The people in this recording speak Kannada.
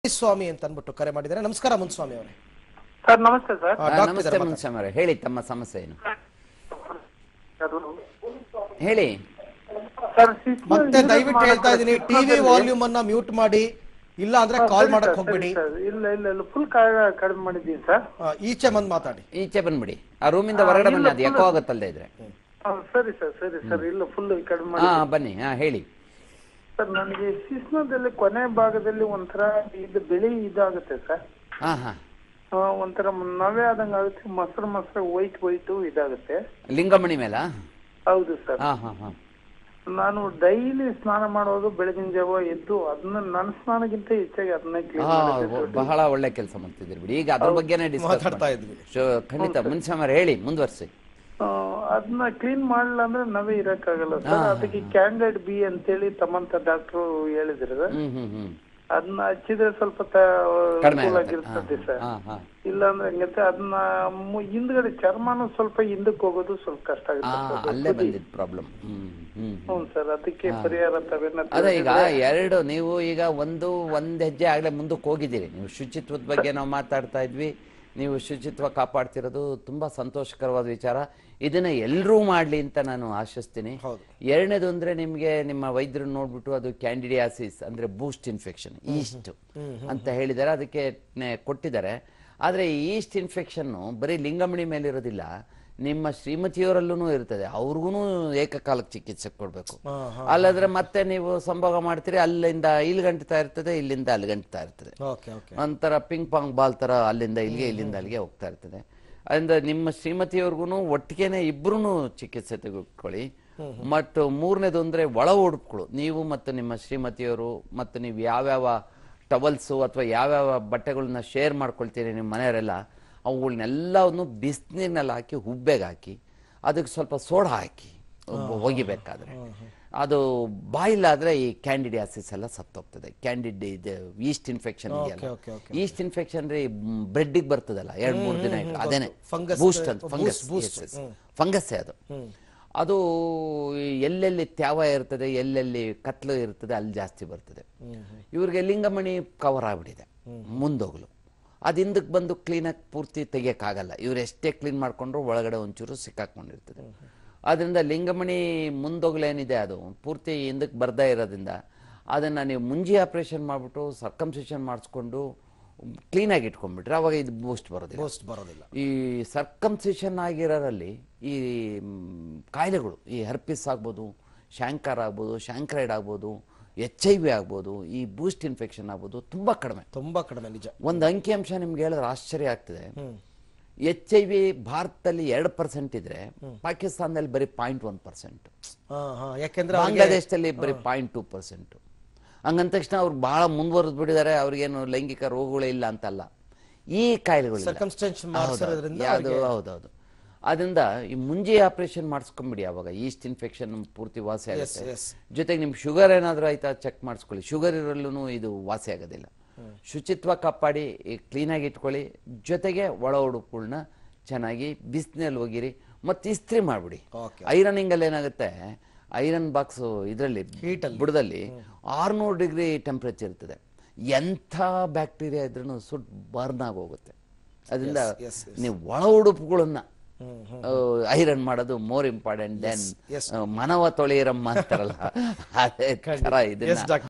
ಸ್ವಾಮಿ ಅಂತ ಅಂದ್ಬಿಟ್ಟು ಕರೆ ಮಾಡಿದ್ದಾರೆ ನಮಸ್ಕಾರ ಮುನ್ಸ್ವಾಮಿ ಅವರೇ ಸರ್ ನಮಸ್ತೆ ಸರ್ ಆ, ಆ, ಡಾಕ್ಟರ್ ನಮಸ್ತೆ ಇದ್ದಾರೆ ಮುನ್ಸ್ವಾಮಿ ಹೇಳಿ ತಮ್ಮ ಸಮಸ್ಯೆ ಏನು ಅದು ಹೇಳಿ ಸರ್ ಶಿಸ್ತು ಮತ್ತೆ use ದಯವಿಟ್ಟು ಹೇಳ್ತಾ ಮಾಡೋದು ಇದ್ದೀನಿ ಟಿವಿ ಶಿಸ್ತಿನಲ್ಲಿ- ವಾಲ್ಯೂಮ್ ಅನ್ನ ಮ್ಯೂಟ್ ಮಾಡಿ ಇಲ್ಲ ಅಂದ್ರೆ ಹಾ, ಕಾಲ್ ಸರಿ ಮಾಡಕ್ ಸರ್, ಹೋಗ್ಬೇಡಿ ಸರಿ ಸರ್. ಇಲ್ಲ ಇಲ್ಲ ಇಲ್ಲ ಫುಲ್ ಕಡಿಮೆ ಮಾಡಿದ್ದೀನಿ ಸರ್ ಆ, ಈಚೆ ಬಂದ್ ಮಾತಾಡಿ ಈಚೆ ಬಂದ್ಬಿಡಿ ಆ ರೂಮಿಂದ ಹೊರಗಡೆ ಇಲ್ಲ, ಬನ್ನಿ ಅದು full- ಎಕೋ ಆಗುತ್ತಲ್ಲದೆ ಇದ್ರೆ ಹಾ, ಸರಿ ಸರ್ ಸರಿ ಸರ್ ಇಲ್ಲ ಫುಲ್ ಕಡಿಮೆ ಹಾ ಮಾಡಿ ಬನ್ನಿ ಹಾ ಹೇಳಿ ಸರ್ ನನಗೆ ಶಿಸ್ನದಲ್ಲಿ ಕೊನೆ ಭಾಗದಲ್ಲಿ ಒಂಥರ ಇದು ಬಿಳಿ ಇದಾಗುತ್ತೆ ಸರ್ ಹಾ ಹಾ ಆ, ಒಂಥರ ನವೆ ಆದಂಗೆ ಆಗುತ್ತೆ ಮೊಸರು ಮೊಸರು ವೈಟ್ ವೈಟು ಇದಾಗುತ್ತೆ ಲಿಂಗಮಣಿ ಮೇಲ ಹೌದು ಸರ್ ಹಾ ಹಾ ಹಾ ನಾನು ಡೈಲಿ ಸ್ನಾನ ಮಾಡೋದು ಬೆಳಗಿನ ಜಾವ ಎದ್ದು ಅದನ್ನ ನನ್ನ ಸ್ನಾನಕ್ಕಿಂತ ಹೆಚ್ಚಾಗಿ ಅದನ್ನೇ ಕ್ಲೀನ್ ಹಾ ಮಾಡಿದ್ದೆ ಬಹಳ ಒಳ್ಳೆ ಕೆಲಸ ಮಾಡ್ತಿದ್ದೀರಿ ಬಿಡಿ ಈಗ ಅದ್ರ ಬಗ್ಗೆನೇ ಡಿಸ್ಕಸ್ ಮಾತಾಡ್ತಾ ಇದ್ವಿ ಖಂಡಿತ ಮುನ್ಸ್ವಾಮಿ ಹೇಳಿ ಮುಂದುವರ್ಸಿ ಆ, ಅದನ್ನ ಕ್ಲೀನ್ ಮಾಡಲಿಲ್ಲ ಅಂದ್ರೆ ನಾವೇ ಇರಕ್ಕಾಗಲ್ಲ ಸರ್ ಅದಕ್ಕೆ ಕ್ಯಾಂಡೈಡ್ ಬಿ ಅಂತೇಳಿ ತಮ್ಮಂತ ಡಾಕ್ಟ್ರು ಹೇಳಿದ್ರು ಹ್ಮ್ ಹ್ಮ್ ಹ್ಮ್ ಅದನ್ನ ಹಚ್ಚಿದ್ರೆ ಸ್ವಲ್ಪ ತ- ಕಡಿಮೆ ಅನುಕೂಲ ಆಗುತ್ತೆ ಆಗಿರ್ತದೆ ಸರ್ ಹಾ ಹಾ ಇಲ್ಲ ಅಂದ್ರೆ ಹೆಂಗತ್ತೆ ಅದನ್ನ ಮು- ಹಿಂದ್ಗಡೆ ಚರ್ಮನು ಸ್ವಲ್ಪ ಹಿಂದಕ್ಕೆ ಹೋಗೋದು ಸ್ವಲ್ಪ ಕಷ್ಟ ಆ, ಆಗುತ್ತೆ ಸರ್. ಅಲ್ಲೇ ಬಂದಿದ್ ಪ್ರಾಬ್ಲಮ್ ಹ್ಮ್ ಹ್ಮ್ ಹ್ಞೂ ಸರ್ ಅದಕ್ಕೆ ಪರಿಹಾರ ತಾವೇನ ಅದೇ ಈಗ ಎರಡು ನೀವು ಈಗ ಒಂದು ಒಂದ್ ಹೆಜ್ಜೆ ಆಗ್ಲೇ ಮುಂದಕ್ಕೆ ಹೋಗಿದ್ದೀರಿ ನೀವು ಶುಚಿತ್ವದ ಬಗ್ಗೆ ನಾವು ಮಾತಾಡ್ತಾ ಇದ್ವಿ ನೀವು ಶುಚಿತ್ವ ಕಾಪಾಡ್ತಿರೋದು ತುಂಬಾ ಸಂತೋಷಕರವಾದ ವಿಚಾರ ಇದನ್ನ ಎಲ್ಲರೂ ಮಾಡ್ಲಿ ಅಂತ ನಾನು ಆಶಿಸ್ತೀನಿ ಹೌದು. ಎರಡನೇದು ಅಂದ್ರೆ ನಿಮ್ಗೆ ನಿಮ್ಮ ವೈದ್ಯರು ನೋಡ್ಬಿಟ್ಟು ಅದು ಕ್ಯಾಂಡಿಡಿಯಾಸಿಸ್ ಅಂದ್ರೆ ಬೂಸ್ಟ್ ಇನ್ಫೆಕ್ಷನ್ ಈಸ್ಟ್ ಅಂತ ಹೇಳಿದ್ದಾರೆ ಅದಕ್ಕೆ ನೆ- ಕೊಟ್ಟಿದ್ದಾರೆ ಆದ್ರೆ ಈ ಈಸ್ಟ್ ಇನ್ಫೆಕ್ಷನ್ ಬರೀ ಲಿಂಗಮಣಿ ಮೇಲೆ ಇರೋದಿಲ್ಲ ನಿಮ್ಮ ಶ್ರೀಮತಿಯವರಲ್ಲೂ ಇರ್ತದೆ ಅವ್ರಿಗೂ ಏಕಕಾಲಕ್ಕೆ ಚಿಕಿತ್ಸೆ ಕೊಡ್ಬೇಕು ಹಾ, ಹಾ. ಅಲ್ಲದ್ರೆ ಮತ್ತೆ ನೀವು ಸಂಭೋಗ ಮಾಡ್ತೀರಿ ಅಲ್ಲಿಂದ ಇಲ್ಲಿ ಗಂಟ್ತಾ ಇರ್ತದೆ ಇಲ್ಲಿಂದ ಅಲ್ಲಿ ಗಂಟ್ತಾ ಇರ್ತದೆ ಓಕೆ ಓಕೆ ಒಂಥರ ಪಿಂಗ್ ಪಾಂಗ್ ಬಾಲ್ ತರ ಅಲ್ಲಿಂದ ಇಲ್ಲಿಗೆ ಇಲ್ಲಿಂದ ಅಲ್ಲಿಗೆ ಹೋಗ್ತಾ ಇರ್ತದೆ ಅದರಿಂದ ನಿಮ್ಮ ಶ್ರೀಮತಿಯವ್ರಿಗೂ ಒಟ್ಟಿಗೆನೆ ಇಬ್ರು ಚಿಕಿತ್ಸೆ ತೆಗೆದುಕೊಳ್ಳಿ ಮತ್ತು ಮೂರನೇದು ಅಂದ್ರೆ ಒಳ ಉಡುಪುಗಳು ನೀವು ಮತ್ತು ನಿಮ್ಮ ಶ್ರೀಮತಿಯವರು ಮತ್ತು ನೀವು ಯಾವ್ಯಾವ ಟವಲ್ಸು ಅಥವಾ ಯಾವ್ಯಾವ ಬಟ್ಟೆಗಳನ್ನ ಶೇರ್ ಮಾಡ್ಕೊಳ್ತೀರಿ ನಿಮ್ಮ ಮನೆಯವರೆಲ್ಲ ಅವುಗಳನ್ನೆಲ್ಲವನ್ನು ಬಿಸಿನೀರಿನಲ್ಲಿ ಹಾಕಿ ಹುಬ್ಬೆಗೆ ಹಾಕಿ ಅದಕ್ಕೆ ಸ್ವಲ್ಪ ಸೋಡಾ ಹಾಕಿ ಒಗಿಬೇಕಾದ್ರೆ ಅದು ಬಾಯಿಲಾದ್ರೆ ಈ ಕ್ಯಾಂಡಿಡಿಯಾಸಿಸ್ ಎಲ್ಲ ಸತ್ತೋಗ್ತದೆ ಕ್ಯಾಂಡಿಡ್ ಇದು ಈಸ್ಟ್ ಇನ್ಫೆಕ್ಷನ್ ಇದೆಯಲ್ಲ okay, okay, ಈಸ್ಟ್ ಇನ್ಫೆಕ್ಷನ್ ರೀ ಬ್ರೆಡ್ಡಿಗೆ ಬರ್ತದಲ್ಲ ಎರಡ್ ಮೂರು ದಿನ ಇಟ್ಟು ಅದೇನೆ Fungus, ಬೂಸ್ಟ್ ಅಂತ boost, ಫಂಗಸ್ boost. ಫಂಗಸ್ಸೇ ಅದು ಅದು ಎಲ್ಲೆಲ್ಲಿ ತ್ಯಾವ ಇರ್ತದೆ ಎಲ್ಲೆಲ್ಲಿ ಕತ್ಲು ಇರ್ತದೆ ಅಲ್ಲಿ ಜಾಸ್ತಿ ಬರ್ತದೆ ಇವ್ರಿಗೆ ಲಿಂಗಮಣಿ ಕವರ್ ಆಗ್ಬಿಟ್ಟಿದೆ ಮುಂದೋಗ್ಲು ಅದು ಹಿಂದಕ್ಕೆ ಬಂದು ಕ್ಲೀನಾಗಿ ಪೂರ್ತಿ ತೆಗಿಯೋಕ್ಕಾಗಲ್ಲ ಇವ್ರು ಎಷ್ಟೇ ಕ್ಲೀನ್ ಮಾಡ್ಕೊಂಡ್ರು ಒಳಗಡೆ ಒಂಚೂರು ಸಿಕ್ಕಾಕೊಂಡಿರ್ತದೆ ಅದರಿಂದ ಲಿಂಗಮಣಿ ಮುಂದೋಗ್ಲೇನಿದೆ ಅದು ಪೂರ್ತಿ ಹಿಂದಕ್ಕೆ ಬರ್ದೇ ಇರೋದ್ರಿಂದ ಅದನ್ನು ನೀವು ಮುಂಜಿ ಆಪ್ರೇಷನ್ ಮಾಡಿಬಿಟ್ಟು ಸರ್ಕಮ್ಸೇಷನ್ ಮಾಡಿಸ್ಕೊಂಡು ಕ್ಲೀನಾಗಿ ಇಟ್ಕೊಂಡ್ಬಿಟ್ರೆ ಅವಾಗ ಇದು ಬೂಸ್ಟ್ ಬರೋದಿಲ್ಲ ಪೋಸ್ಟ್ ಬರೋದಿಲ್ಲ ಈ ಸರ್ಕಮ್ಸಿಷನ್ ಆಗಿರೋರಲ್ಲಿ ಈ ಮ್, ಕಾಯಿಲೆಗಳು ಈ ಹರ್ಪಿಸ್ ಆಗ್ಬೋದು ಶಾಂಕರ್ ಆಗ್ಬೋದು ಶಾಂಕ್ರೈಡ್ ಆಗ್ಬೋದು ಎಚ್ ಐ ವಿ ಆಗ್ಬೋದು ಈ ಬೂಸ್ಟ್ ಇನ್ಫೆಕ್ಷನ್ ಆಗ್ಬೋದು ತುಂಬಾ ಕಡಿಮೆ ತುಂಬಾ ಕಡಿಮೆ ನಿಜ ಒಂದು ಅಂಕಿಅಂಶ ನಿಮ್ಗೆ ಹೇಳಿದ್ರೆ ಆಶ್ಚರ್ಯ ಆಗ್ತದೆ ಎಚ್ ಐ ವಿ ಭಾರತದಲ್ಲಿ ಎರಡು ಪರ್ಸೆಂಟ್ ಇದ್ರೆ ಪಾಕಿಸ್ತಾನದಲ್ಲಿ ಬರೀ ಪಾಯಿಂಟ್ ಒನ್ ಪರ್ಸೆಂಟ್ ಹಾ ಹಾ ಯಾಕೆಂದ್ರೆ ಅವ್ರಿಗೆ ಬಾಂಗ್ಲಾದೇಶದಲ್ಲಿ ಬರೀ ಪಾಯಿಂಟ್ ಟೂ ಪರ್ಸೆಂಟ್ ಹಂಗಂದ ತಕ್ಷಣ ಅವ್ರು ಬಹಳ ಮುಂದುವರೆದು ಬಿಟ್ಟಿದ್ದಾರೆ ಅವ್ರಿಗೇನು ಲೈಂಗಿಕ ರೋಗಗಳೇ ಇಲ್ಲ ಅಂತಲ್ಲ ಈ ಕಾಯಿಲೆಗಳು Circumstance ಮಾಡ್ಸಿರೋದ್ರಿಂದ ಅದು ಹೌದೌದು ಅದರಿಂದ ಈ ಮುಂಜೆ ಆಪರೇಷನ್ ಮಾಡಿಸ್ಕೊಂಬಿಡಿ ಅವಾಗ ಈಸ್ಟ್ ಇನ್ಫೆಕ್ಷನ್ ಪೂರ್ತಿ ವಾಸಿ ಆಗುತ್ತೆ yes. ಜೊತೆಗೆ ನಿಮ್ ಶುಗರ್ ಏನಾದರೂ ಆಯ್ತಾ ಚೆಕ್ ಮಾಡಿಸ್ಕೊಳ್ಳಿ ಶುಗರ್ ಇರಲ್ಲೂ ಇದು ವಾಸಿ ಆಗೋದಿಲ್ಲ ಶುಚಿತ್ವ ಕಾಪಾಡಿ ಕ್ಲೀನಾಗಿ ಇಟ್ಕೊಳ್ಳಿ ಜೊತೆಗೆ ಒಳ ಉಡುಪುಗಳನ್ನ ಚೆನ್ನಾಗಿ ಬಿಸಿನಲ್ಲಿ ಒಗಿರಿ ಮತ್ತೆ ಇಸ್ತ್ರಿ ಮಾಡ್ಬಿಡಿ Okay. ಐರನಿಂಗ್ ಅಲ್ಲಿ ಏನಾಗುತ್ತೆ ಐರನ್ ಬಾಕ್ಸ್ ಇದರಲ್ಲಿ Heat ಅಲ್ಲಿ. ಬುಡದಲ್ಲಿ ಆರ್ನೂರು ಡಿಗ್ರಿ ಟೆಂಪರೇಚರ್ ಇರ್ತದೆ ಎಂಥ ಬ್ಯಾಕ್ಟೀರಿಯಾ ಇದ್ರೂ ಸುಟ್ ಬರ್ನ್ ಆಗೋಗುತ್ತೆ ಅದರಿಂದ yes, ನೀವು ಒಳ ಉಡುಪುಗಳನ್ನ ಐರನ್ ಮಾಡೋದು ಮೋರ್ ಇಂಪಾರ್ಟೆಂಟ್ ದೆನ್ yes. ಮನವ ತೊಳೆಯರಮ್ಮ ಅಂತಾರಲ್ಲ ಅದೇ ತರ Yes, ಇದನ್ನ doctor.